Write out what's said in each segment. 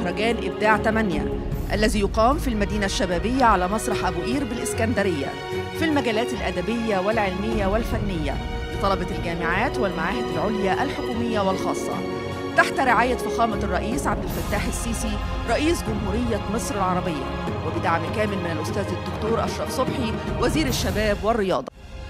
مهرجان إبداع 8 الذي يقام في المدينة الشبابية على مسرح أبو قير بالإسكندرية في المجالات الأدبية والعلمية والفنية لطلبة الجامعات والمعاهد العليا الحكومية والخاصة تحت رعاية فخامة الرئيس عبد الفتاح السيسي رئيس جمهورية مصر العربية وبدعم كامل من الأستاذ الدكتور أشرف صبحي وزير الشباب والرياضة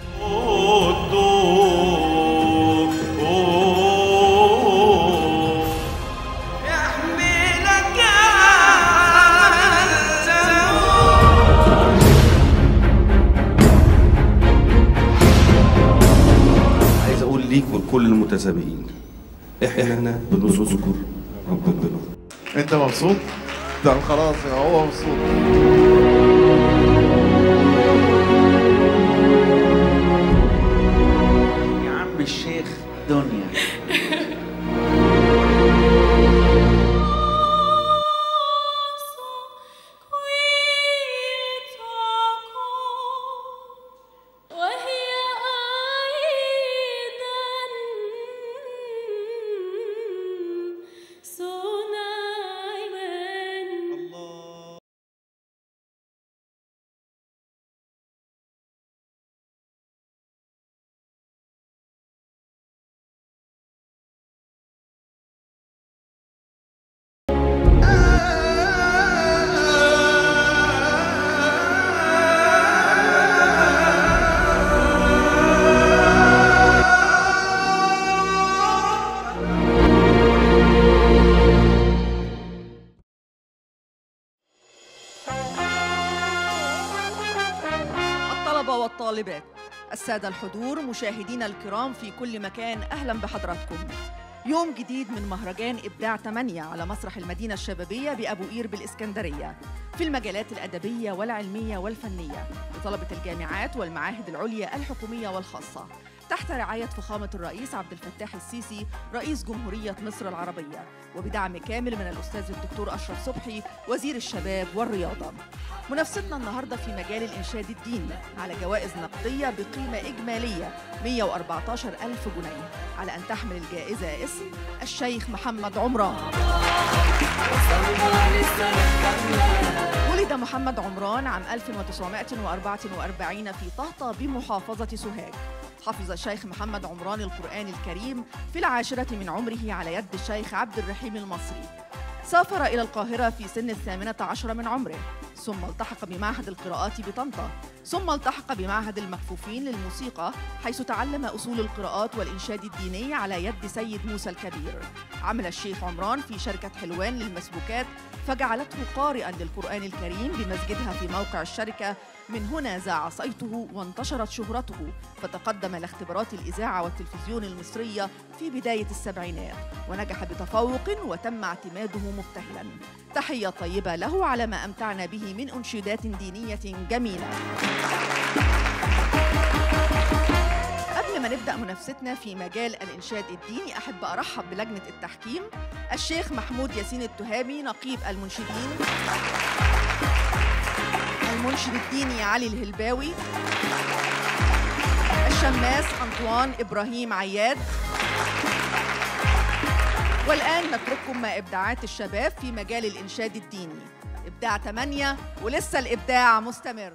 عايز اقول ليك ولكل المتسابقين احنا بنذكر ربنا انت مبسوط؟ ده خلاص هو مبسوط يا عم الشيخ دنيا وهي أيضا سنيمان الطلبة والطالبات السادة الحضور مشاهدينا الكرام في كل مكان أهلا بحضراتكم يوم جديد من مهرجان إبداع 8 على مسرح المدينة الشبابية بأبو قير بالإسكندرية في المجالات الأدبية والعلمية والفنية لطلبة الجامعات والمعاهد العليا الحكومية والخاصة تحت رعاية فخامة الرئيس عبد الفتاح السيسي رئيس جمهورية مصر العربية وبدعم كامل من الأستاذ الدكتور أشرف صبحي وزير الشباب والرياضة منافستنا النهاردة في مجال الإنشاد الديني على جوائز نقدية بقيمة إجمالية 114 ألف جنيه على أن تحمل الجائزة اسم الشيخ محمد عمران ولد محمد عمران عام 1944 في طهطا بمحافظة سوهاج حفظ الشيخ محمد عمران القرآن الكريم في العاشرة من عمره على يد الشيخ عبد الرحيم المصري سافر إلى القاهرة في سن الثامنة عشر من عمره ثم التحق بمعهد القراءات بطنطا ثم التحق بمعهد المكفوفين للموسيقى حيث تعلم أصول القراءات والإنشاد الديني على يد سيد موسى الكبير عمل الشيخ عمران في شركة حلوان للمسبوكات فجعلته قارئا للقرآن الكريم بمسجدها في موقع الشركة من هنا ذاع صيته وانتشرت شهرته فتقدم إلى اختبارات الإذاعة والتلفزيون المصرية في بداية السبعينات ونجح بتفوق وتم اعتماده مبتهلا تحية طيبة له على ما أمتعنا به من أنشودات دينية جميلة قبل ما نبدأ منافستنا في مجال الإنشاد الديني أحب أرحب بلجنة التحكيم الشيخ محمود ياسين التهامي نقيب المنشدين المنشد الديني علي الهلباوي الشماس أنطوان إبراهيم عياد والآن نترككم مع إبداعات الشباب في مجال الإنشاد الديني إبداع 8 ولسه الإبداع مستمر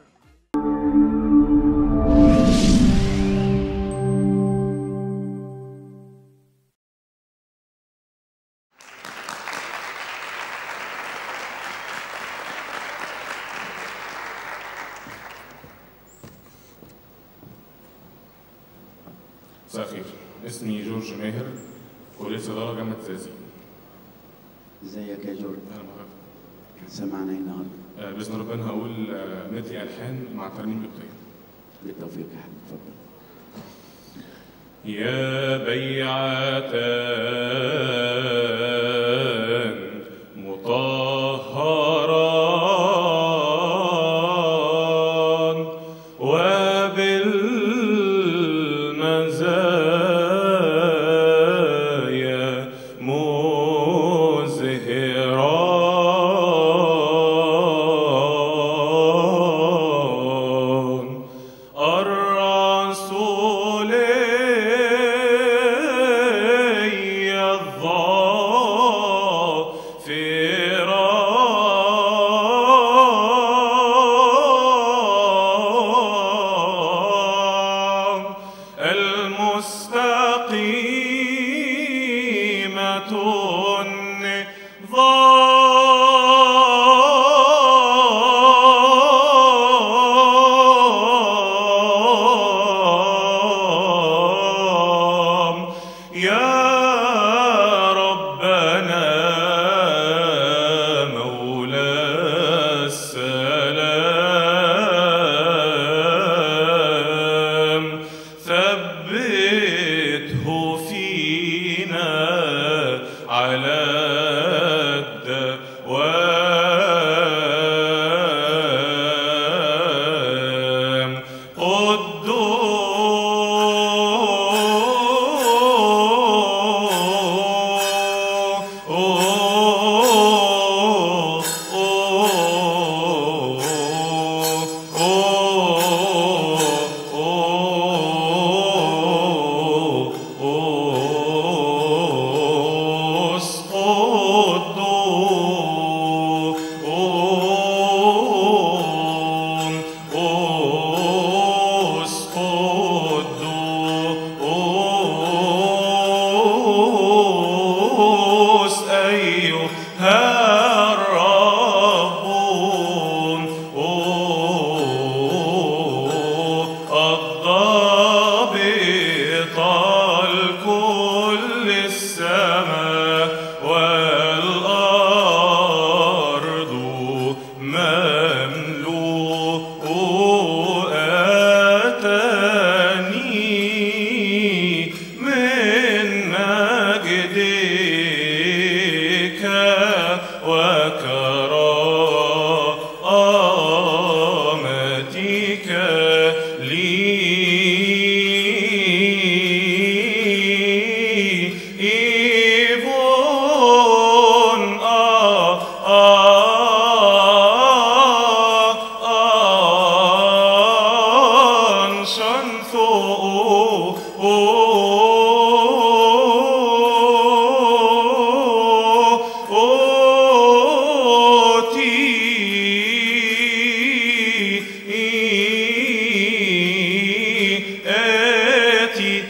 مساء الخير اسمي جورج ماهر كلية صيدلة جامعة زقازيق ازيك يا جورج أهلا بحضرتك سمعنا ايه النهارده آه، بإذن ربنا هقول آه، مدي ألحان مع ترنيم قبطية بالتوفيق يا حبيبي اتفضل يا بيعتان مطهران وبالمزايا مزهران الرسولي أتاني من مجدك وكرامتك لي إبن آه آه آتي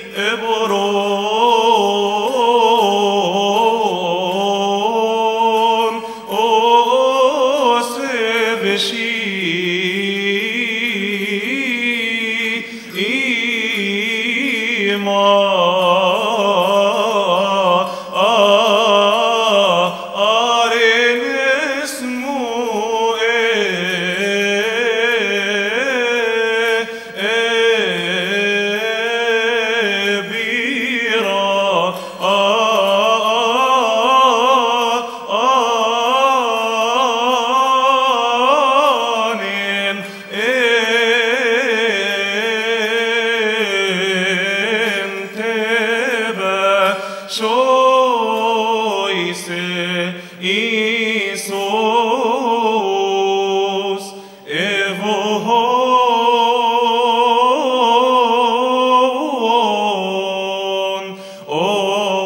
إبرون أوسبشي إيما أرن اسمه بيرا آنين انتبه شويس إيسوس إيفوهون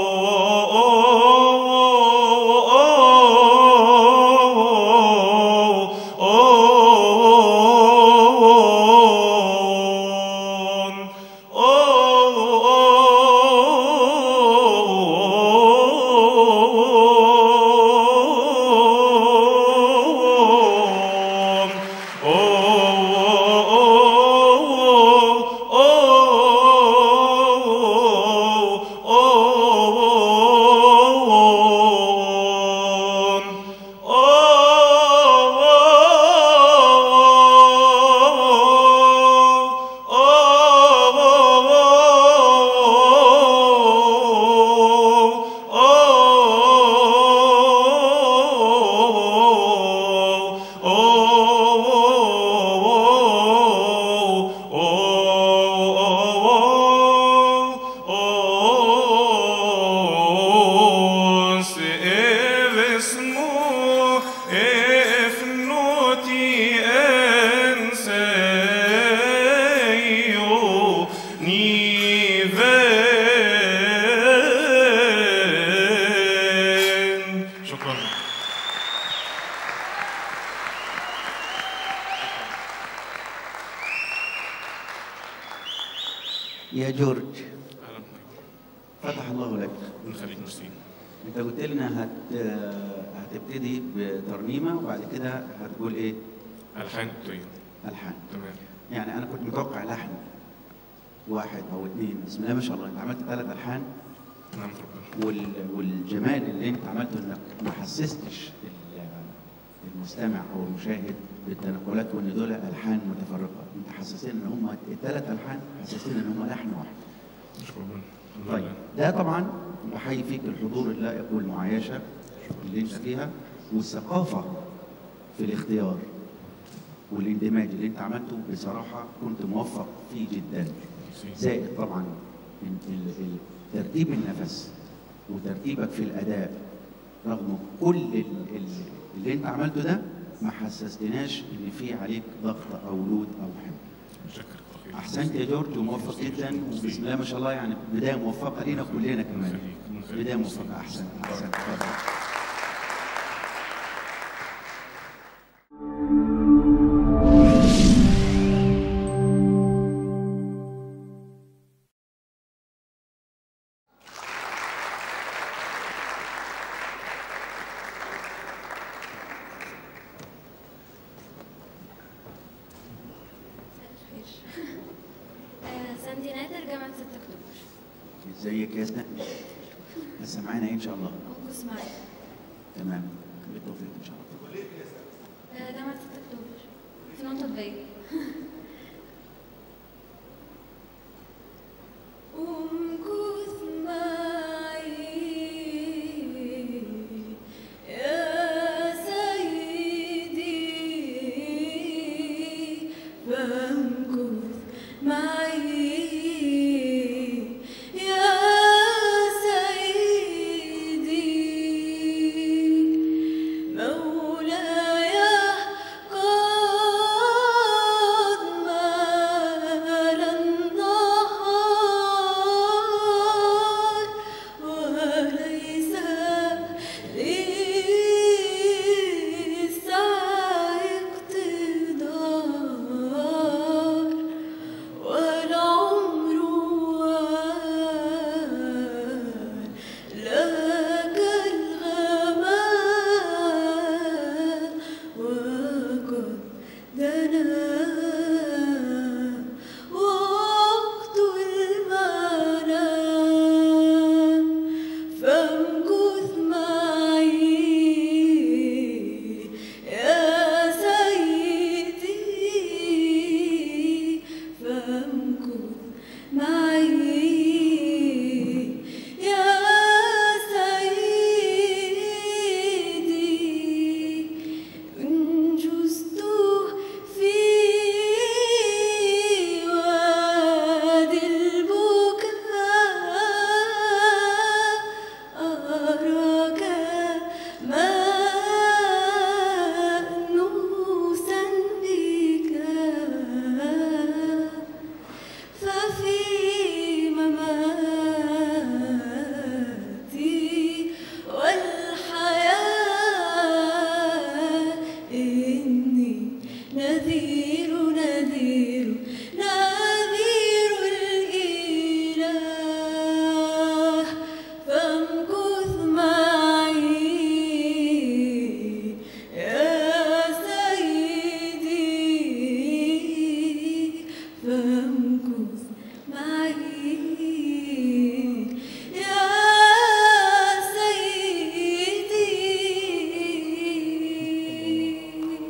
اسمه افنوتي انسيو نيفين شكرا يا جورج اهلا فتح الله لك من خليج مرسين انت قلت لنا هت... هتبتدي بترنيمه وبعد كده هتقول ايه الحان طيب الحان تمام يعني انا كنت متوقع لحن واحد او اثنين بسم الله ما شاء الله انت عملت ثلاث الحان نعم ربنا وال... والجمال اللي انت عملته انك ما حسستش ال- المستمع او المشاهد بالتنقلات وان دول الحان متفرقه انت حسستنا ان هم الثلاث الحان حسستنا ان هم لحن واحد شكرا ربنا الحمد طيب لله. ده طبعا بحيي فيك الحضور اللائق والمعايشه اللي انت فيها والثقافه في الاختيار والاندماج اللي انت عملته بصراحه كنت موفق فيه جدا زائد طبعا ال- ال- ال- ترتيب النفس وترتيبك في الاداء رغم كل ال- ال- اللي انت عملته ده ما حسستناش ان في عليك ضغط او لود او حمل متشكر أخي. احسنت يا جورج وموفق جدا وبسم الله ما شاء الله يعني بدايه موفقه لينا كلنا كمان خليك، من خليك. بدايه موفقه احسن احسن اتفضل. آه، ساندي نادر جامعة 6 أكتوبر ازيك يا سناء لسه معانا إيه ان شاء الله أنقذ معايا تمام بالتوفيق ان شاء الله آه، جامعة 6 أكتوبر مخبية وامكث معي يا سيدي فامكث معي يا سيدي مولاي قد مال النهار وليس للسعي اقتدار والعمر لك الغمام وقد دنا وقت المنام فامكث معي يا سيدي فامكث معي يا سيدي إن جزت في وادي البكاء أراك مأنوسا بك ففي مماتي والحياة إني نذير نذير نذير الإله فامكث معي يا سيدي فامكث معي يا سيدي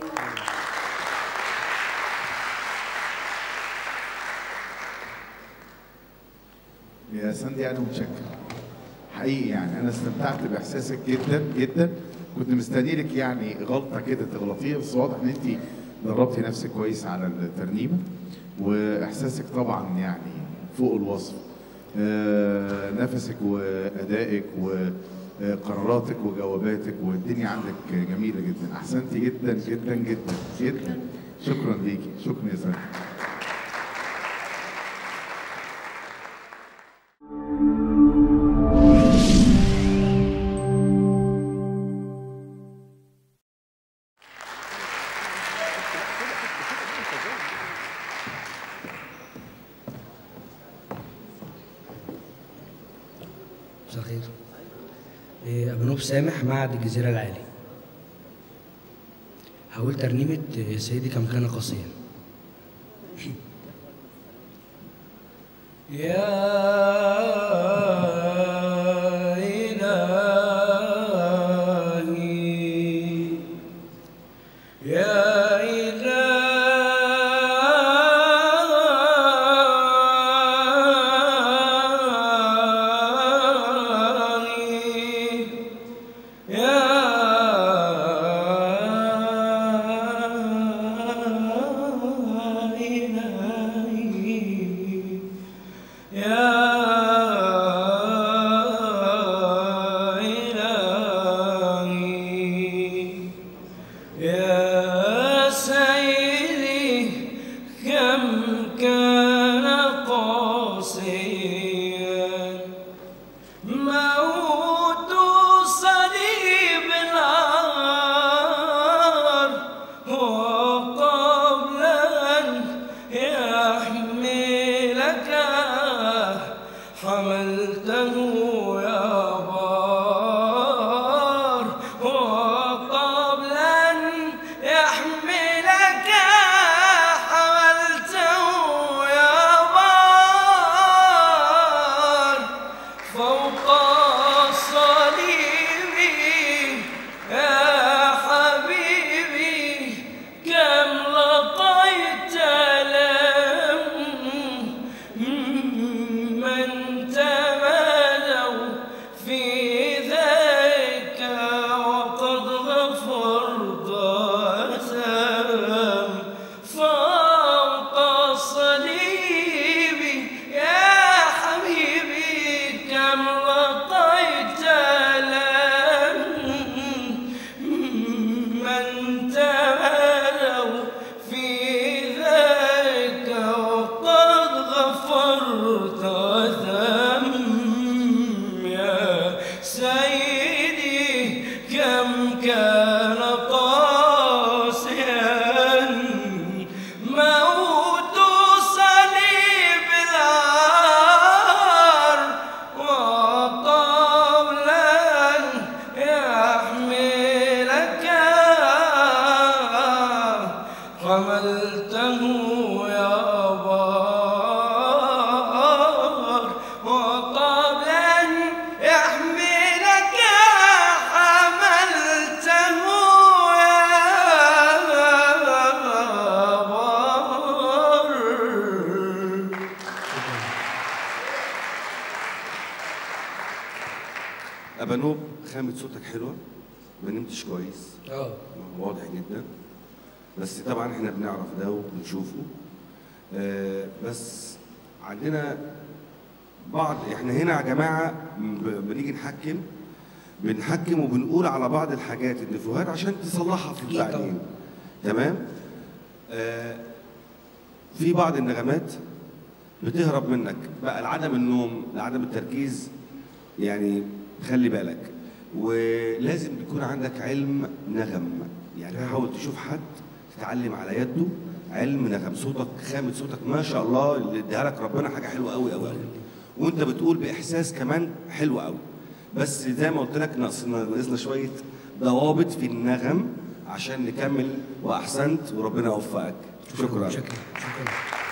يا ساندي انا متشكر حقيقي يعني انا استمتعت باحساسك جدا جدا كنت مستني لك يعني غلطه كده تغلطيها بس واضح ان انت دربتي نفسك كويس على الترنيمه واحساسك طبعا يعني فوق الوصف آه، نفسك وادائك وقراراتك وجواباتك والدنيا عندك جميله جدا احسنتي جدا جدا جدا جدا شكرا ليكي شكرا يا ساندي مساء الخير إيه، أبو نوب سامح معهد الجزيرة العالي هقول ترنيمة إيه، سيدي كم كان قاسيا يا إلهي يا إلهي يا إلهي يا حملته يا بار وطبعا يحملك حملته يا بار ابانوب خامة صوتك حلوة ما نمتش كويس اه واضح جدا بس طبعا احنا بنعرف ده وبنشوفه آه بس عندنا بعض احنا هنا يا جماعه ب- بنيجي نحكم بنحكم وبنقول على بعض الحاجات النفوهات عشان تصلحها في أكيد طبعاً. التعليم تمام آه في بعض النغمات بتهرب منك بقى لعدم النوم لعدم التركيز يعني خلي بالك ولازم يكون عندك علم نغم يعني حاول تشوف حد تتعلم على يده علم نغم صوتك خامة صوتك ما شاء الله اللي اديها لك ربنا حاجة حلوة قوي قوي قوي وانت بتقول بإحساس كمان حلو قوي بس زي ما قلت لك ناقصنا ناقصنا شوية ضوابط في النغم عشان نكمل وأحسنت وربنا يوفقك شكرا شكرا شكرا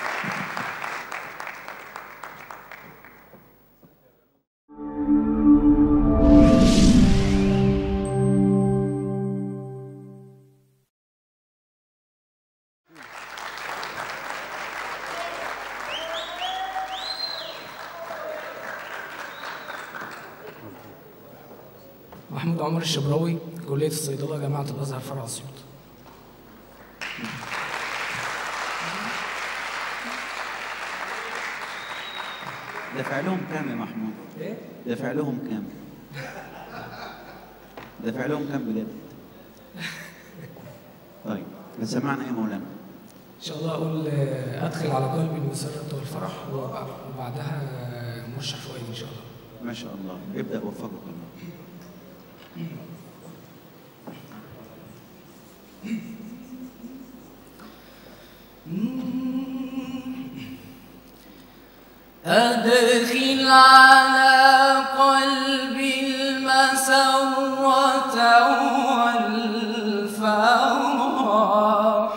محمود عمر الشبراوي كلية الصيدلة جامعة الأزهر فرع أسيوط دافع لهم كام يا محمود؟ إيه؟ دافع لهم كام؟ دافع لهم كام بجد؟ طيب هتسمعنا ايه يا مولانا؟ إن شاء الله أقول آه، أدخل على قلبي المسرة والفرح وبع- وبعدها آه، مرشح فؤاد إن شاء الله ما شاء الله ابدأ وفقك الله أدخل على قلبي المسرة والفرح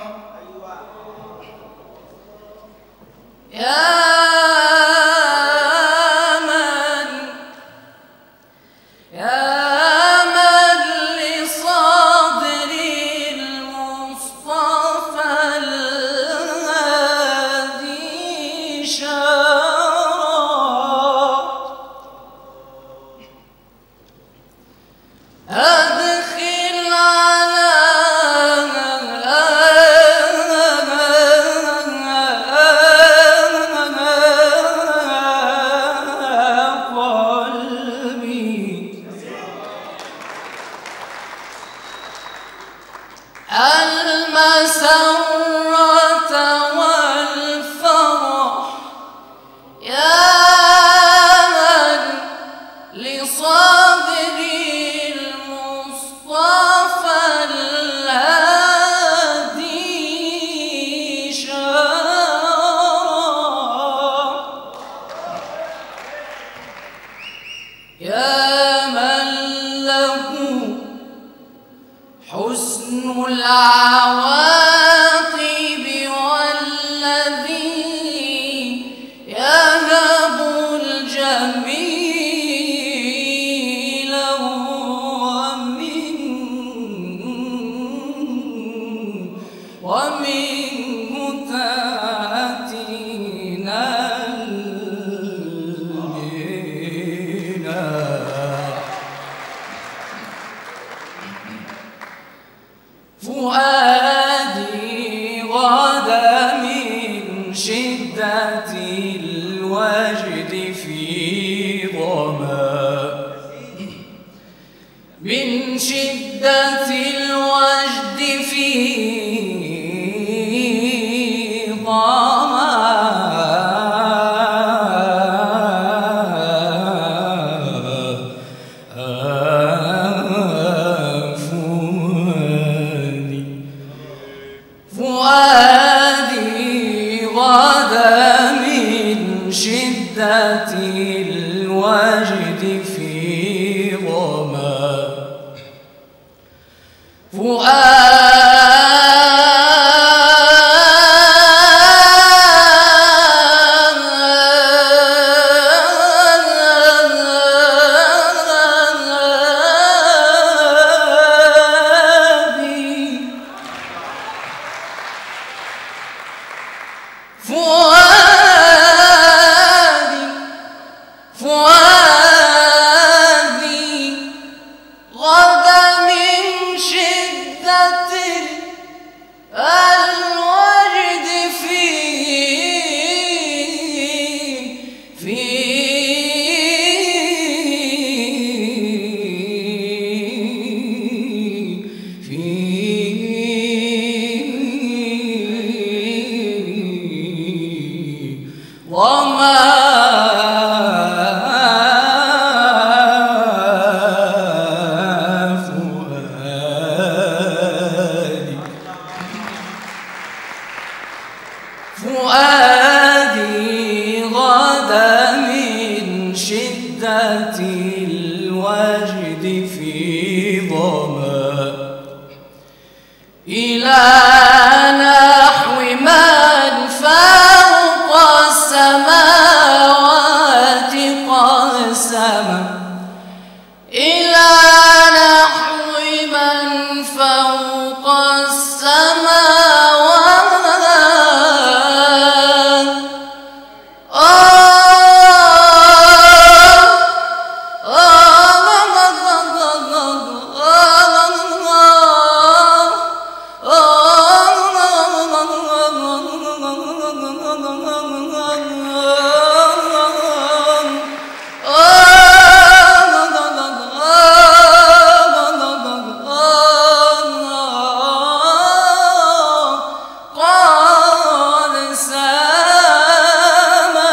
يا من يا من لصدري المصطفى الهادي شرف أدخل على قلبي المسرة والفرح يا من لصدري المصطفى الهادي شرف يا من له حسن العواقب والذي يهب الجميل ومن ومنه تأتينا المنى فؤادي غدا من شدة الوجد في ظما من شدة الوجد في ظما فؤادي فؤادي غدا من شدة الوجد في ظما فؤادي فؤادي فؤادي غدا من شدة الوجد في في في وما فؤادي فؤادي غدا من شدة الوجد في ظما إلى نحو من فوق السماوات قسما إلى نحو من فوق السماوات قد سما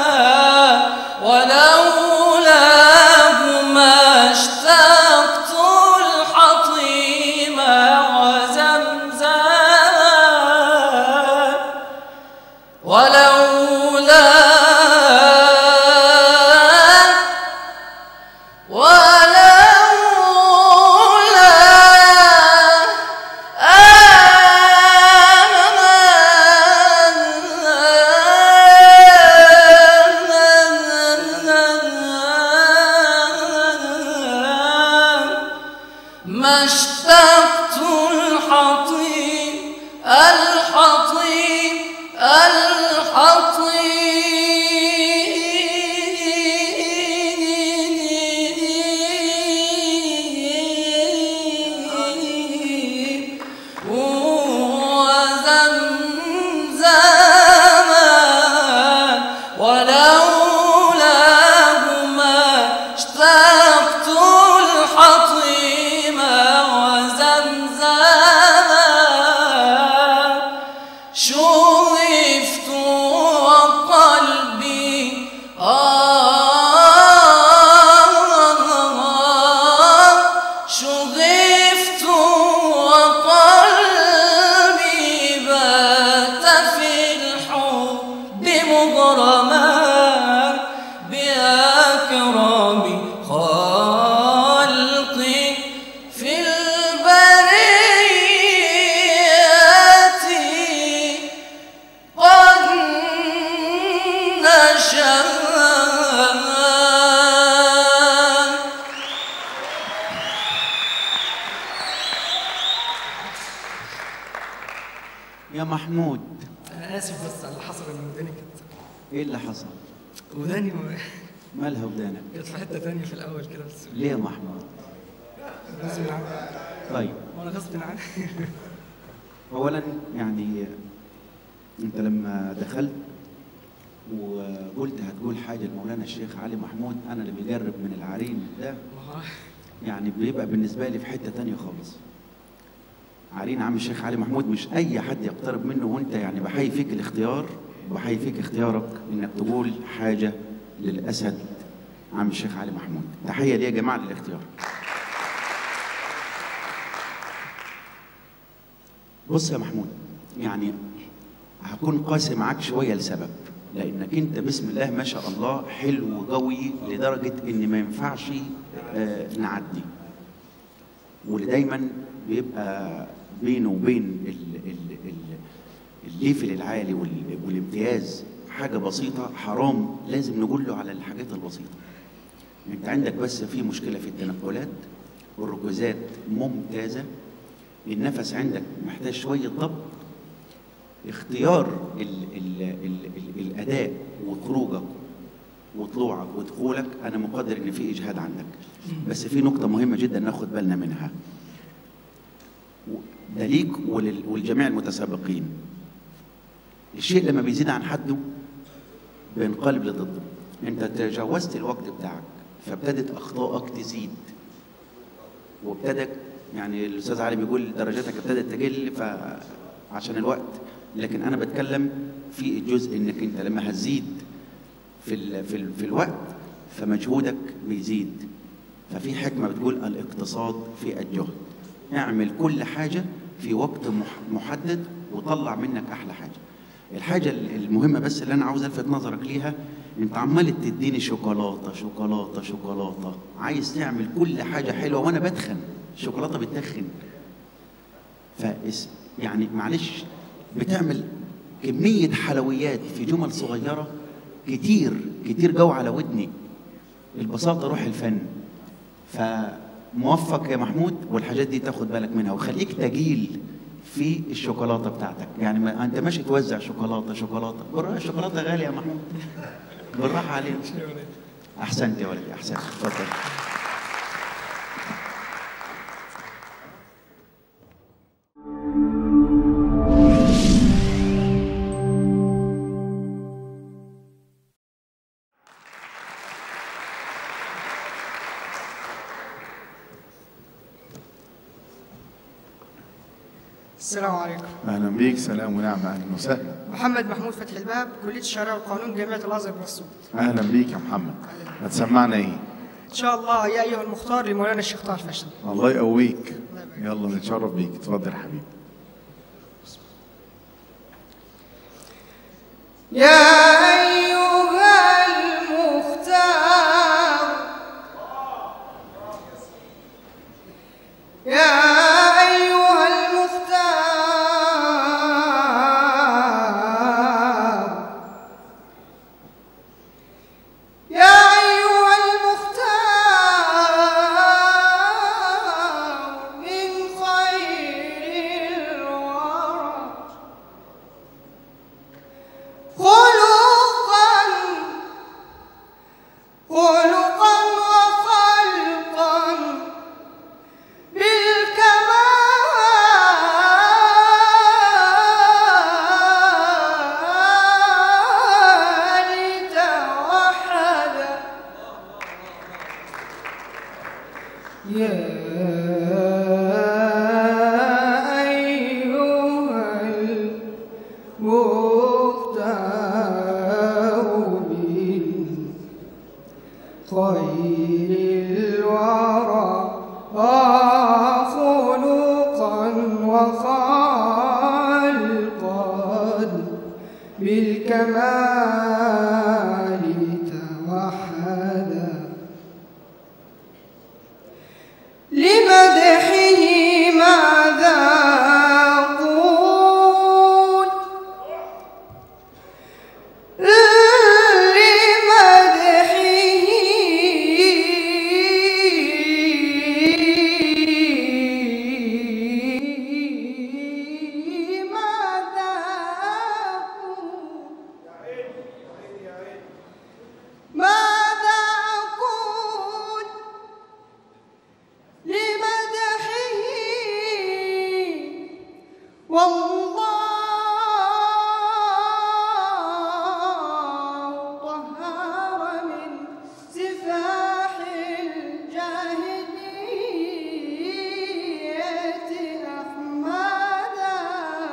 ولولاه ما اشتقت الحطيم وزمزم ولولا ولولا ما اشتقت الحطيم الحطيم الحطيم وزمزما ولولاه ما اشتقت الحطيم وزمزما شغفت وقلبي آه شغفت وقلبي بات في الحب مغرما بأكرم خلق في البرية قد نشأ يا محمود انا اسف بس على اللي حصل ان وداني كانت ايه اللي حصل؟ وداني مالها ودانك؟ كانت في حته ثانيه في الاول كده بس ليه يا محمود؟ غصب عني طيب وانا غصب عني اولا يعني انت لما دخلت وقلت هتقول حاجه لمولانا الشيخ علي محمود انا اللي بيجرب من العرين ده ما هو يعني بيبقى بالنسبه لي في حته تانية خالص عرين عم الشيخ علي محمود مش اي حد يقترب منه وانت يعني بحيي فيك الاختيار وبحيي فيك اختيارك انك تقول حاجه للاسد عم الشيخ علي محمود تحيه ليه يا جماعه للاختيار بص يا محمود يعني هكون قاسي معاك شويه لسبب لانك انت بسم الله ما شاء الله حلو وقوي لدرجه ان ما ينفعش آه، نعدي واللي دايما بيبقى بينه وبين ال- ال- ال- الليفل العالي وال- والامتياز حاجه بسيطه حرام لازم نقول له على الحاجات البسيطه انت عندك بس في مشكله في التنقلات والركوزات ممتازه النفس عندك محتاج شويه ضبط اختيار ال ال ال ال الاداء وخروجك وطلوعك ودخولك انا مقدر ان في اجهاد عندك بس في نقطه مهمه جدا ناخد بالنا منها ده ليك ولل- ولجميع المتسابقين الشيء لما بيزيد عن حده بينقلب لضده انت تجاوزت الوقت بتاعك فابتدت اخطائك تزيد وابتدت يعني الاستاذ علي بيقول درجاتك ابتدت تقل فعشان الوقت لكن انا بتكلم في الجزء انك انت لما هتزيد في ال في, ال في الوقت فمجهودك بيزيد ففي حكمه بتقول الاقتصاد في الجهد اعمل كل حاجه في وقت مح- محدد وطلع منك احلى حاجه الحاجه ال- المهمه بس اللي انا عاوز الفت نظرك ليها انت عمال تديني شوكولاته شوكولاته شوكولاته عايز تعمل كل حاجه حلوه وانا بدخن الشوكولاته بتدخن فاس يعني معلش بتعمل كميه حلويات في جمل صغيره كتير كتير جو على ودني البساطه روح الفن فموفق يا محمود والحاجات دي تاخد بالك منها وخليك تجيل في الشوكولاته بتاعتك يعني ما انت ماشي توزع شوكولاته شوكولاته بالراحه الشوكولاته غاليه يا محمود بالراحه علينا احسنت يا ولدي احسنت اتفضل السلام عليكم اهلا بيك سلام ونعمه اهلا وسهلا محمد محمود فتحي الباب كلية الشريعة والقانون جامعة الأزهر والسود اهلا بيك يا محمد هتسمعنا ايه إن شاء الله يا أيها المختار لمولانا الشيخ طه الفشني الله يقويك يلا نتشرف بيك اتفضل يا حبيبي يا أيها المختار يا أيها المختار يا أيها المختار من خير الورى خلقا خلقا وخلقا بالكمال توحدا يا أيها المختار من خير الورى خلقا وخلقا بالكمال توحدا لمدحه ماذا أقول لمدحه ماذا أقول ماذا أقول لمدحه والله طهر من سفاح الجاهلية أحمدا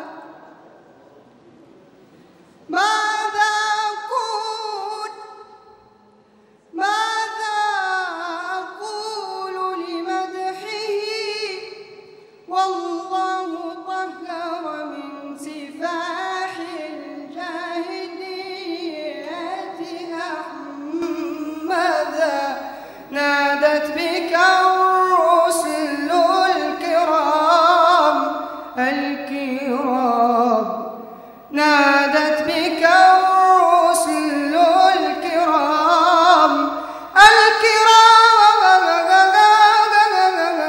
ماذا أقول ماذا أقول لمدحه والله طهر من سفاح الجاهلية أحمدا نادت بك الرسل الكرام الكرام نادت بك الرسل الكرام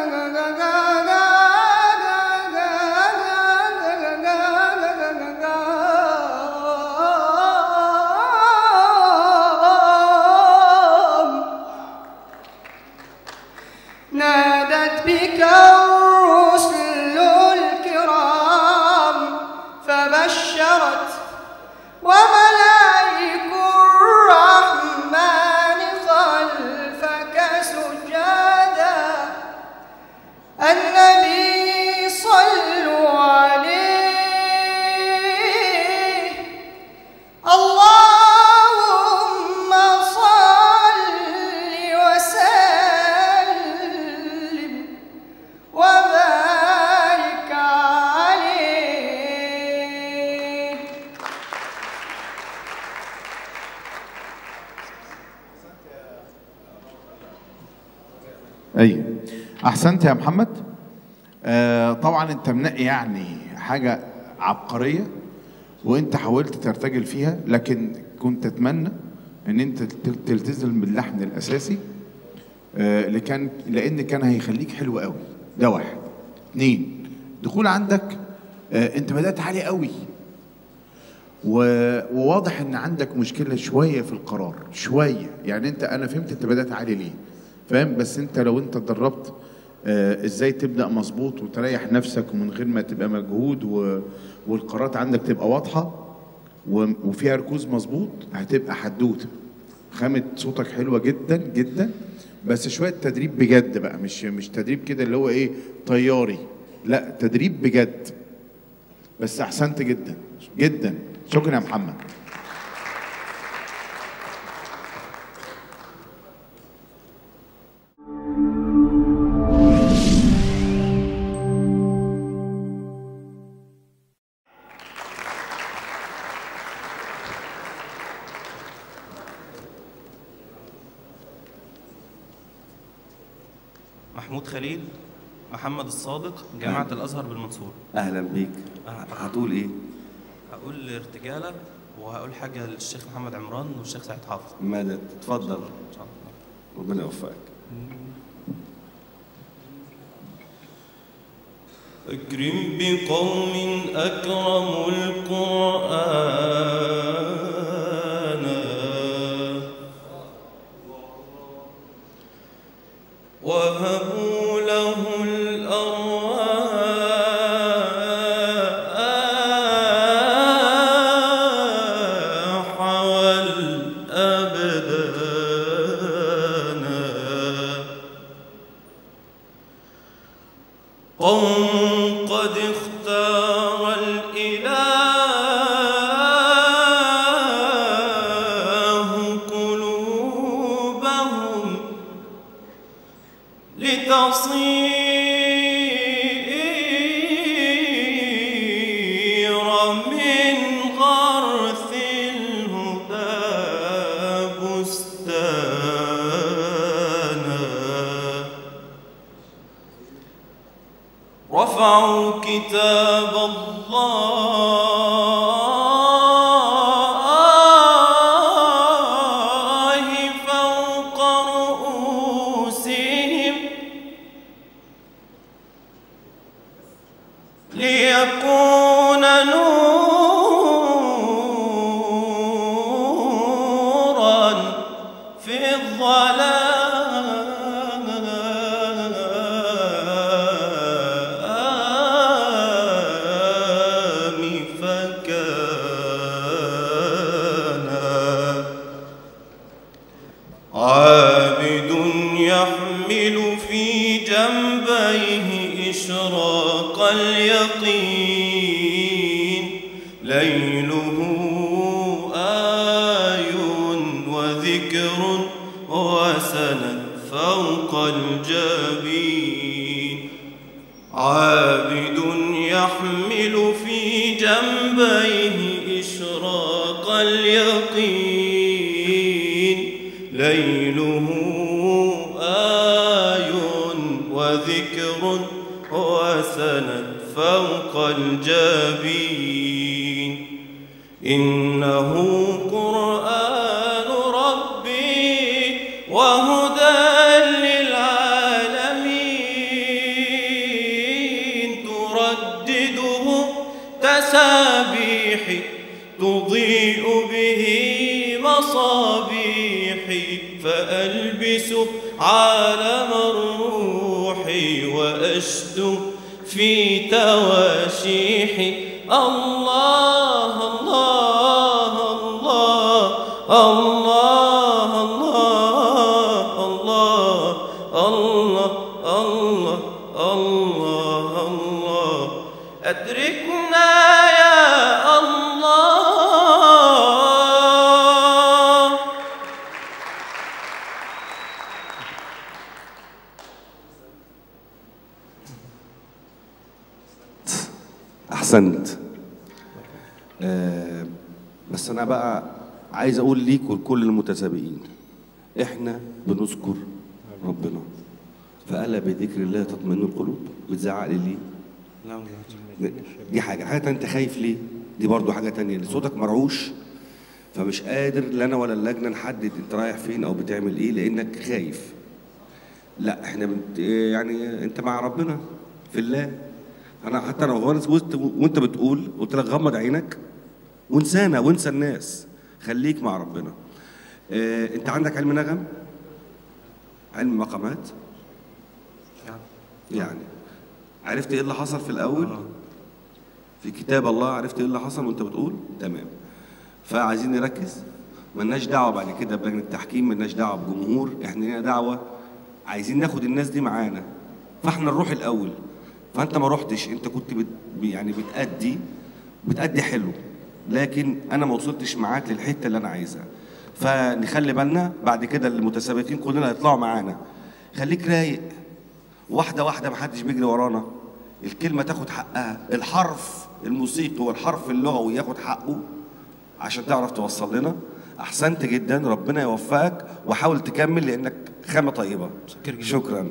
الكرام بشرت وملائك الرحمن خلفك سجدا النبي صلوا عليه اللهم صل وسلم وبارك عليه ايوه احسنت يا محمد آه طبعا انت منقي يعني حاجه عبقريه وانت حاولت ترتجل فيها لكن كنت اتمنى ان انت تل- تلتزم باللحن الاساسي آه اللي كان لان كان هيخليك حلو قوي ده واحد اتنين دخول عندك آه انت بدات عالي قوي و- وواضح ان عندك مشكله شويه في القرار شويه يعني انت انا فهمت انت بدات عالي ليه فاهم بس انت لو انت اتدربت آه ازاي تبدا مظبوط وتريح نفسك ومن غير ما تبقى مجهود و... والقرارات عندك تبقى واضحه و... وفيها ركوز مظبوط هتبقى حدوته خامه صوتك حلوه جدا جدا بس شويه تدريب بجد بقى مش مش تدريب كده اللي هو ايه طياري لا تدريب بجد بس احسنت جدا جدا شكرا يا محمد محمود خليل محمد الصادق جامعة الأزهر بالمنصورة اهلا بيك هتقول ايه هقول ارتجالة وهقول حاجة للشيخ محمد عمران والشيخ سعيد حافظ مدد اتفضل إن شاء الله ربنا يوفقك أكرم بقوم أكرموا القرآن وهبوا له الأرواح والأبدان قوم قد اختار الإله قلوبهم لتصير من غرث الهدى بستانا رفعوا كتاب الله فوق رؤوسهم ليكون نورا في الظلام فكان عابد يحمل في جنبيه إشراق اليقين ليله آي وذكر وسند فوق الجبين عابد يحمل في جنبيه إشراق اليقين ليله آي وذكر وسند فوق الجبين إنه قرآن ربي وهدى للعالمين تردده تسابيحي تضيء به مصابيحي فألبس عالم الروح وأشدو في تواشيحي الله الله الله الله الله الله الله الله الله أدركنا يا الله احسنت آه بس انا بقى عايز اقول ليك ولكل المتسابقين احنا بنذكر ربنا فالا بذكر الله تطمئن القلوب بتزعق لي ليه لا دي حاجه حاجه تانية انت خايف ليه دي برضو حاجه تانية اللي صوتك مرعوش فمش قادر لا انا ولا اللجنه نحدد انت رايح فين او بتعمل ايه لانك خايف لا احنا بنت يعني انت مع ربنا في الله انا حتى انا خالص وسط وانت بتقول قلت لك غمض عينك وانسانا وانسى الناس خليك مع ربنا اه انت عندك علم نغم علم مقامات يعني عرفت ايه اللي حصل في الاول في كتاب الله عرفت ايه اللي حصل وانت بتقول تمام فعايزين نركز ملناش دعوه بعد كده بلجنه التحكيم ملناش دعوه بجمهور احنا لنا دعوه عايزين ناخد الناس دي معانا فاحنا نروح الاول فانت ما رحتش انت كنت بت يعني بتأدي بتأدي حلو لكن انا ما وصلتش معاك للحته اللي انا عايزها فنخلي بالنا بعد كده المتسابقين كلنا هيطلعوا معانا خليك رايق واحده واحده محدش بيجري ورانا الكلمه تاخد حقها الحرف الموسيقي والحرف اللغوي ياخد حقه عشان تعرف توصل لنا احسنت جدا ربنا يوفقك وحاول تكمل لانك خامه طيبه شكرا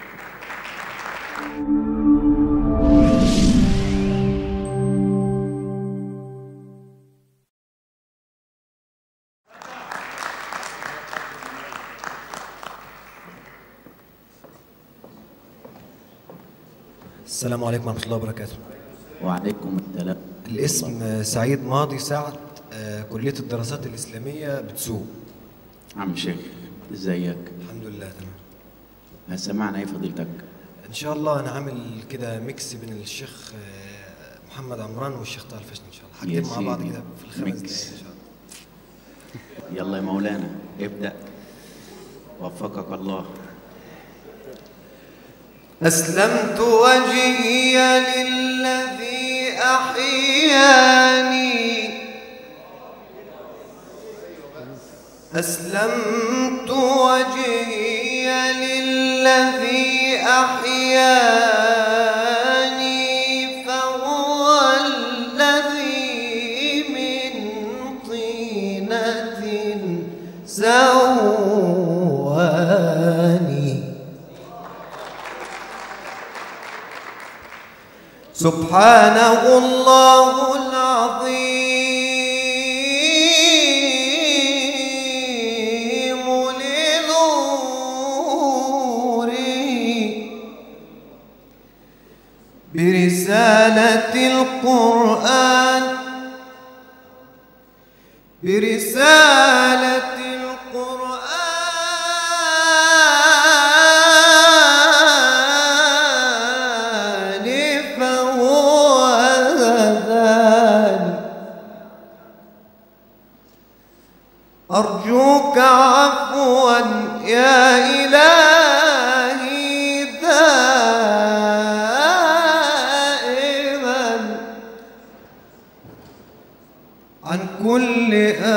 السلام عليكم ورحمة الله وبركاته وعليكم السلام الاسم سعيد ماضي سعد آه، كلية الدراسات الإسلامية بتسوق عم شيخ ازيك الحمد لله تمام هسمعنا ايه فضيلتك إن شاء الله أنا عامل كده ميكس بين الشيخ آه، محمد عمران والشيخ طه الفشني إن شاء الله يا حاجتين مع بعض سيدي. كده في الخمس دقايق ميكس. إن شاء الله يلا يا مولانا ابدأ وفقك الله أسلمت وجهي للذي أحياني أسلمت وجهي للذي أحياني فهو الذي من طينة سواني سبحانه الله العظيم لنوره برسالة القرآن برسالة القرآن فهو هداني أرجوك عفوا يا إلهي دائما عن كل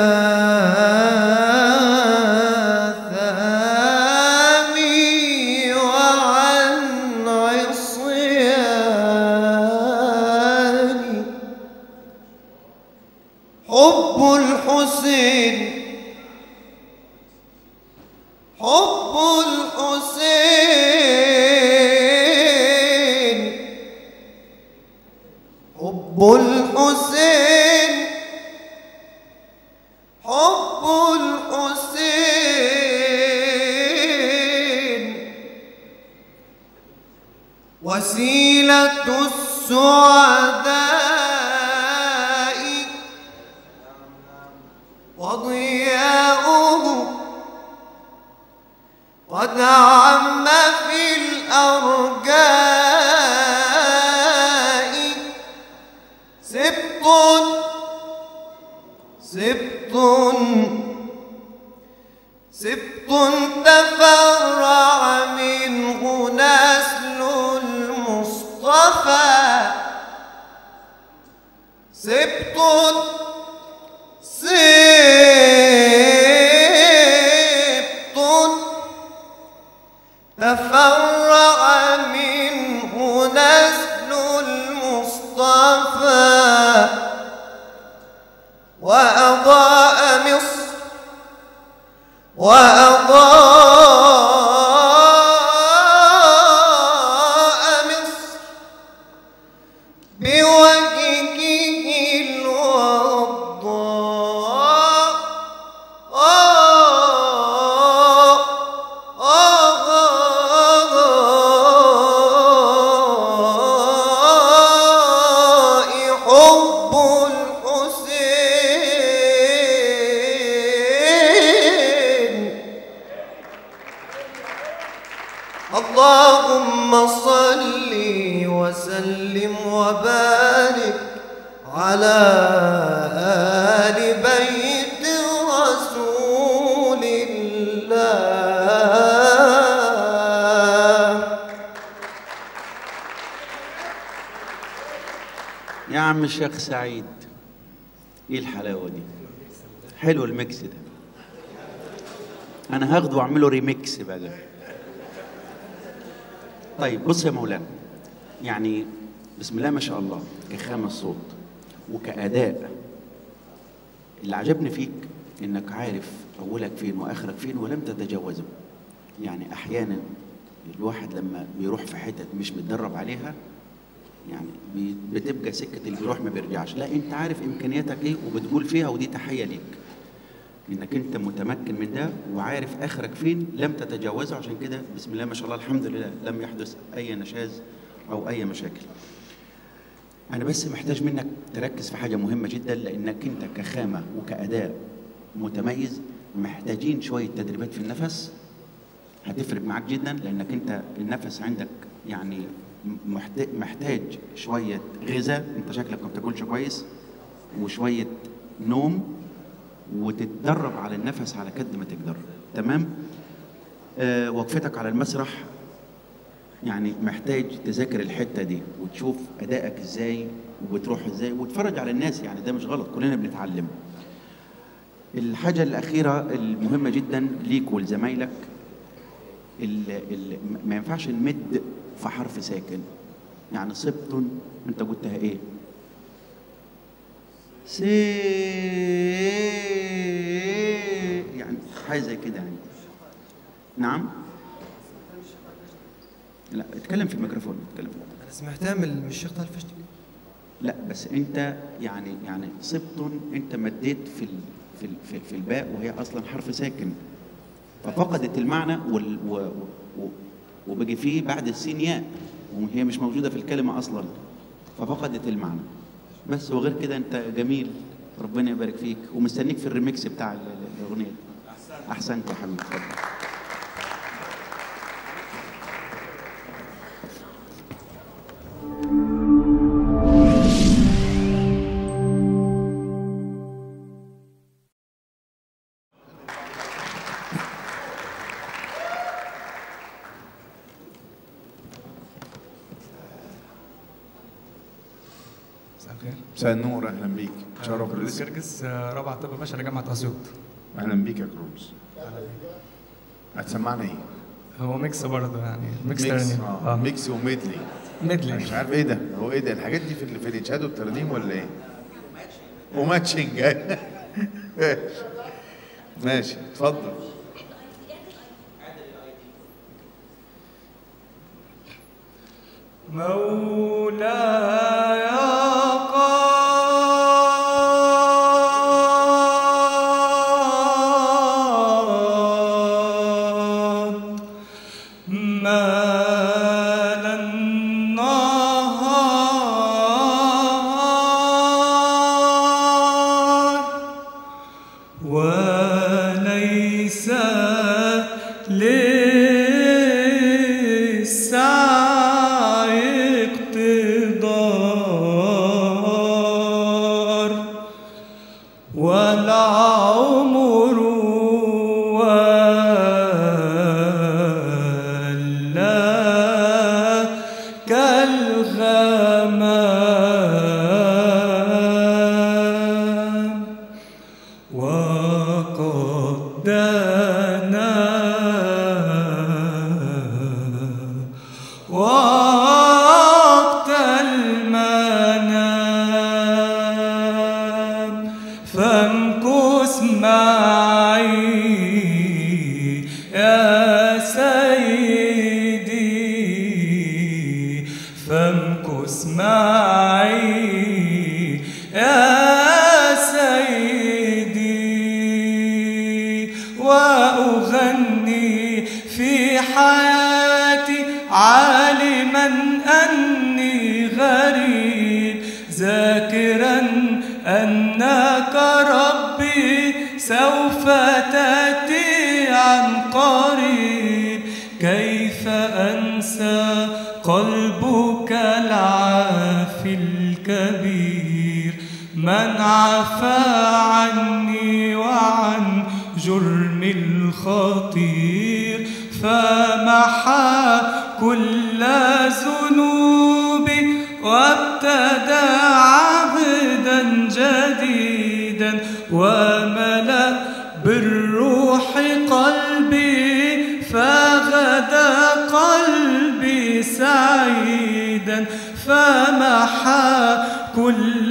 آثامي وعن عصياني حب الحسين حب الحسين حب الحسين حب الحسين وسيلة السعداء وضياؤه قد عم في الأرجاء سبت سبط سبط تفرع منه نسل المصطفى سبط سبط تفرع منه نسل المصطفى وأضاء مصر وأضاء مصر بوجهه الوضاء حب الحسين اللهم صل وسلم وبارك على آل بيت رسول الله يا عم الشيخ سعيد ايه الحلاوه دي حلو الميكس ده انا هاخده واعمله ريميكس بقى طيب بص يا مولانا يعني بسم الله ما شاء الله كخامة صوت وكأداء اللي عجبني فيك انك عارف اولك فين واخرك فين ولم تتجاوزه يعني احيانا الواحد لما بيروح في حتت مش متدرب عليها يعني بي- بتبقى سكه اللي بيروح ما بيرجعش لا انت عارف امكانياتك ايه وبتقول فيها ودي تحيه ليك انك انت متمكن من ده وعارف اخرك فين لم تتجاوزه عشان كده بسم الله ما شاء الله الحمد لله لم يحدث اي نشاز او اي مشاكل انا بس محتاج منك تركز في حاجه مهمه جدا لانك انت كخامه وكاداء متميز محتاجين شويه تدريبات في النفس هتفرق معاك جدا لانك انت النفس عندك يعني محت- محتاج شويه غذاء انت شكلك ما بتاكلش كويس وشويه نوم وتتدرب على النفس على قد ما تقدر تمام آه وقفتك على المسرح يعني محتاج تذاكر الحته دي وتشوف ادائك ازاي وبتروح ازاي وتتفرج على الناس يعني ده مش غلط كلنا بنتعلم الحاجه الاخيره المهمه جدا ليك ولزمايلك ال ال ما ينفعش نمد في حرف ساكن يعني صبت انت قلتها ايه سي يعني حاجه زي كده يعني نعم لا اتكلم في الميكروفون اتكلم في الميكروفون. انا سمعتها من من الشيخ طه الفشتي لا بس انت يعني يعني صبت انت مديت في ال في ال في, في الباء وهي اصلا حرف ساكن ففقدت المعنى وال و و وبقي فيه بعد السين ياء وهي مش موجوده في الكلمه اصلا ففقدت المعنى بس وغير كده انت جميل ربنا يبارك فيك ومستنيك في الريميكس بتاع ال- ال- الاغنيه دي. احسنت يا حبيبي اتفضل مساء الخير مساء النور اهلا بيك تشرف كرولوس بالاسم كرجس آه، رابعة طب بشري جامعة أسيوط اهلا بيك يا كروز هتسمعنا ايه؟ هو ميكس برضه يعني ميكس ميكس ترنيم اه ميكس وميدلي ميدلي. أنا مش عارف ايه ده هو ايه ده الحاجات دي في ال- في الانشاد والترنيم ولا ايه؟ وماتشنج ماشي ماشي اتفضل مولاي قد مال النهار وليس للسعي اقتضاء والعمر ولا كالغمام وقد دنا وقت المنام فامكث معي يا سيدي فامكث معي يا سيدي وأغني في حياتي عالما أني غريب ذاكرا أنك ربي سوف تأتي عن قريب كيف أنسى قلبك العافي الكبير من عفا عني وعن جرمي الخطير فمحى كل ذنوبي وابتدى عهدا جديدا وملأ بالروح قلبي فغدا قلبي سعيدا فمحى كل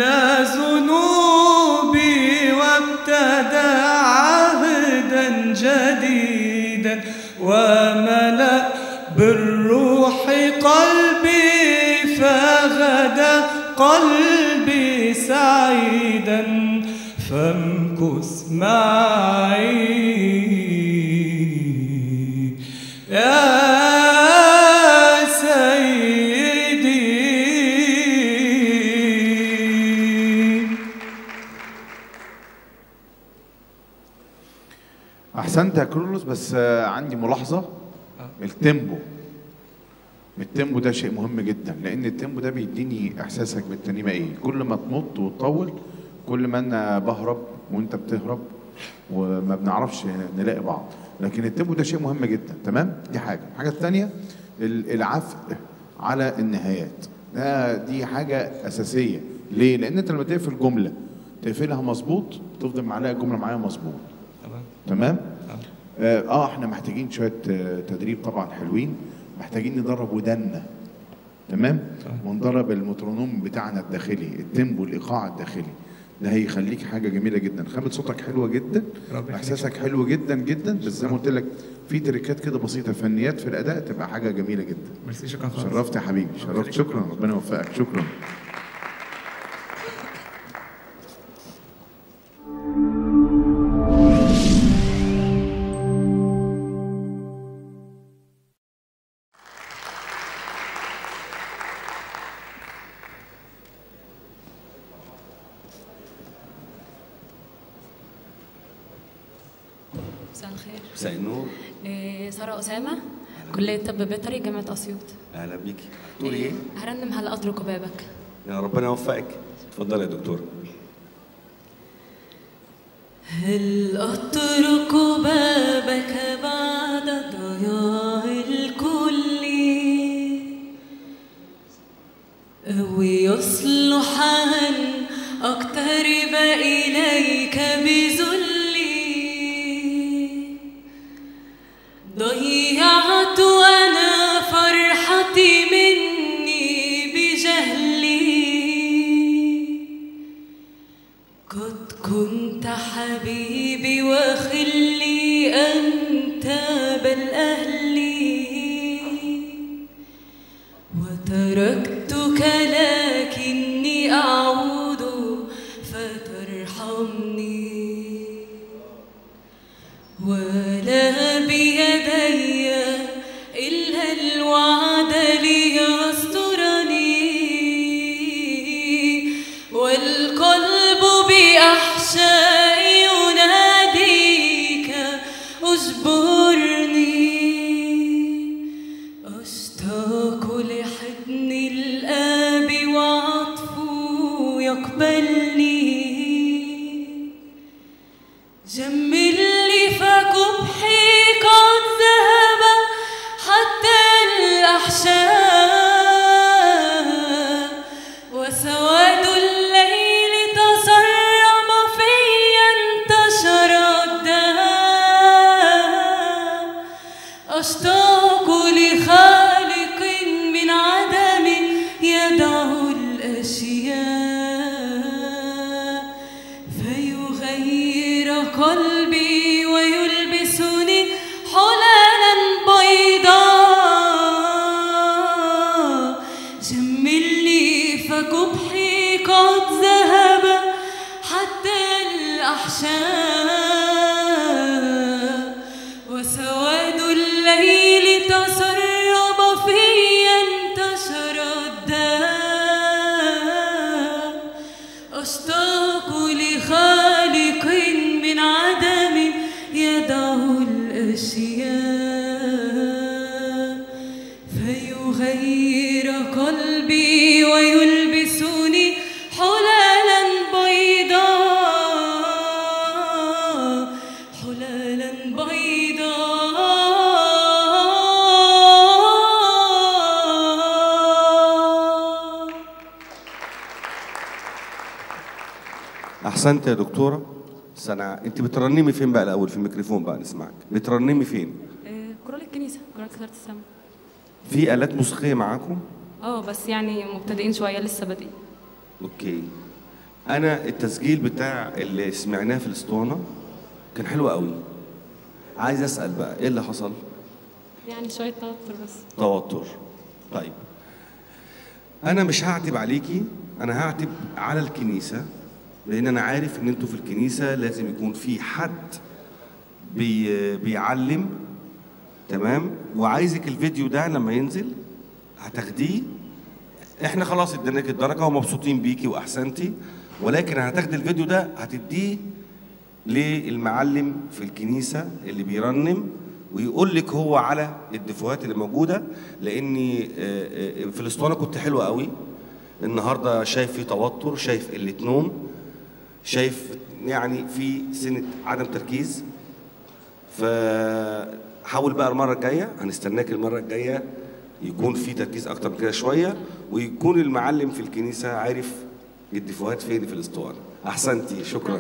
ذنوبي وابتدى عهدا جديدا وملأ بالروح قلبي فغدا قلبي سعيدا فامكث معي يا سيدي احسنت يا كرولوس بس آه، عندي ملاحظه التيمبو التيمبو ده شيء مهم جدا لان التيمبو ده بيديني احساسك بالترنيمه ايه كل ما تمط وتطول كل ما انا بهرب وانت بتهرب وما بنعرفش نلاقي بعض لكن التيمبو ده شيء مهم جدا تمام دي حاجه الحاجه الثانيه العفو على النهايات ده دي حاجه اساسيه ليه لان انت لما تقفل جمله تقفلها مظبوط تفضل معلقه الجمله معايا مظبوط تمام تمام اه آه، احنا محتاجين شويه آه، تدريب طبعا حلوين محتاجين ندرب ودنا تمام وندرب المترونوم بتاعنا الداخلي التيمبو الايقاع الداخلي ده هيخليك حاجه جميله جدا خامه صوتك حلوه جدا ربنا احساسك حلو جدا جدا بس زي ما قلت لك في تريكات كده بسيطه فنيات في الاداء تبقى حاجه جميله جدا ميرسي شكرا خالص شرفت يا حبيبي شرفت شكرا ربنا يوفقك شكرا مساء الخير مساء النور إيه، سارة أسامة كلية طب بيطري جامعة أسيوط اهلا بيكي تقولي ايه؟ هرنم هل أترك بابك يا ربنا يوفقك اتفضل يا دكتور هل أترك بابك بعد ضياع الكل أو يصلح أن أقترب إليك بذلي ضيعت أنا فرحتي مني بجهلي قد كنت حبيبي وخلي أنت بل أهلي وتركتك لكني أعود فترحمني ولا بيدي إلا الوعد ليسترني والقلب بأحشاء يناديك اجبرني أشتاق لحضن الآب وعطفه يقبلني جمل لي فقبحي قد ذهب حتى الأحشاء وسواد الليل تسرب في انتشر الداء أشتاق لخالق من عدم يدع الأشياء فيغير قلبي ويلبسني حلالا بيضاء جمل لي فقبحي قد ذهب حتى الأحشاء وسواد الليل تسرب في انتشر الداء أشتاق لخالق من عدم يدع الأشياء فيغير قلبي ويلبسني حلالا بيضاء حلالا بيضاء احسنت يا دكتوره سنة انت بترنمي فين بقى الاول في الميكروفون بقى نسمعك بترنمي فين آه، كورال الكنيسة كورال كسرت السما في الات موسيقيه معاكم اه بس يعني مبتدئين شوية لسه بادئين اوكي انا التسجيل بتاع اللي سمعناه في الاسطوانه كان حلو قوي عايز اسال بقى ايه اللي حصل يعني شوية توتر بس توتر طيب انا مش هعتب عليكي انا هعتب على الكنيسه لان انا عارف ان انتوا في الكنيسه لازم يكون في حد بي بيعلم تمام وعايزك الفيديو ده لما ينزل هتاخديه احنا خلاص اديناك الدرجه ومبسوطين بيكي واحسنتي ولكن هتاخدي الفيديو ده هتديه للمعلم في الكنيسه اللي بيرنم ويقول لك هو على الدفوهات اللي موجوده لاني آه، آه، في الاسطوانه كنت حلوه قوي النهارده شايف في توتر شايف قله نوم شايف يعني في سنه عدم تركيز فحاول بقى المره الجايه هنستناك المره الجايه يكون في تركيز اكتر من كده شويه ويكون المعلم في الكنيسه عارف الدفوهات فين في الاسطوانه احسنتي شكرا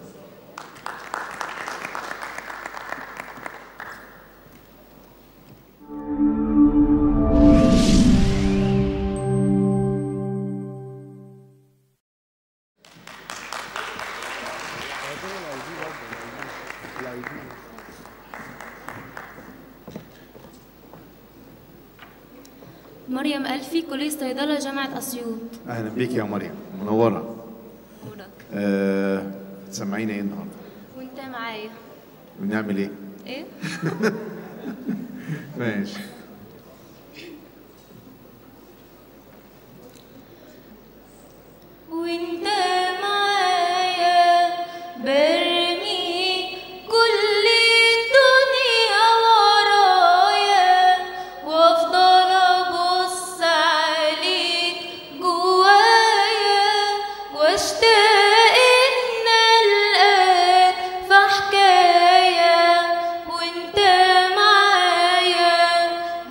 مريم ألفي كلية صيدلة جامعة أسيوط اهلا بيك يا مريم منوره آه تسمعينا ايه النهارده وانت معايا بنعمل ايه ايه؟ ماشي وانت معايا برمي كل الدنيا ورايا وافضل ابص عليك جوايا واشتاق ان القاك في حكايه وانت معايا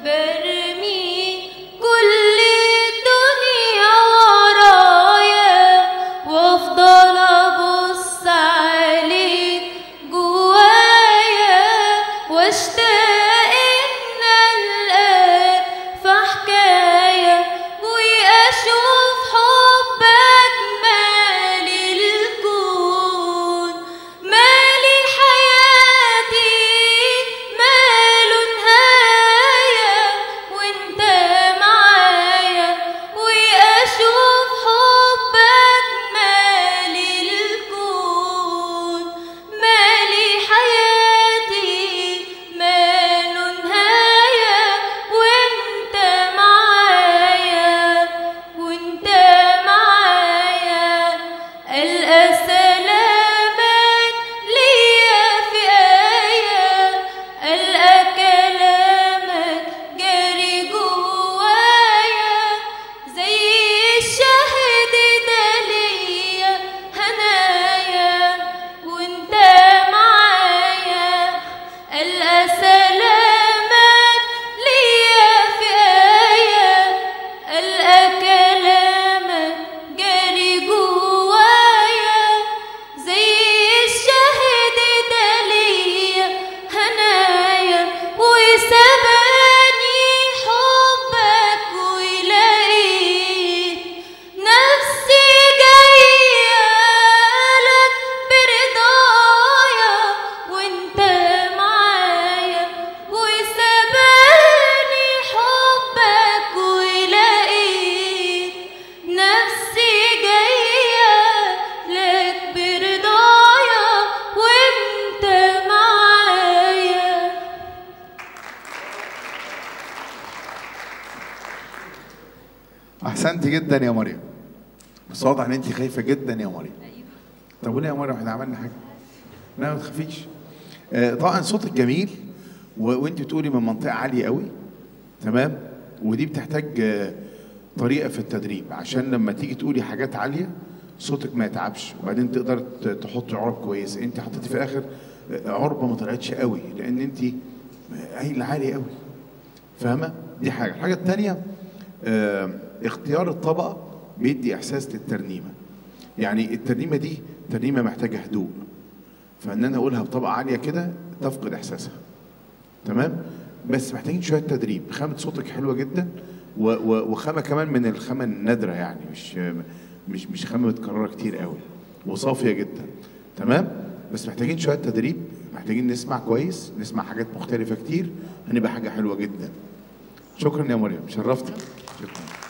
احسنت جدا يا مريم بس واضح ان انت خايفه جدا يا مريم طب وليه يا مريم احنا عملنا حاجه لا ما تخافيش آه، طبعا صوتك جميل و- وانت بتقولي من منطقه عاليه قوي تمام ودي بتحتاج آه، طريقه في التدريب عشان لما تيجي تقولي حاجات عاليه صوتك ما يتعبش وبعدين تقدر ت- تحطي عرب كويس انت حطيتي في الاخر آه، عربه ما طلعتش قوي لان انت قايله عالي قوي فاهمه دي حاجه الحاجه الثانيه آه، اختيار الطبقه بيدي احساس للترنيمه يعني الترنيمه دي ترنيمه محتاجه هدوء فان انا اقولها بطبقه عاليه كده تفقد احساسها تمام بس محتاجين شويه تدريب خامه صوتك حلوه جدا و- و- وخامه كمان من الخامه النادره يعني مش مش مش خامه متكرره كتير قوي وصافيه جدا تمام بس محتاجين شويه تدريب محتاجين نسمع كويس نسمع حاجات مختلفه كتير هنبقى حاجه حلوه جدا شكرا يا مريم شرفتي شكرا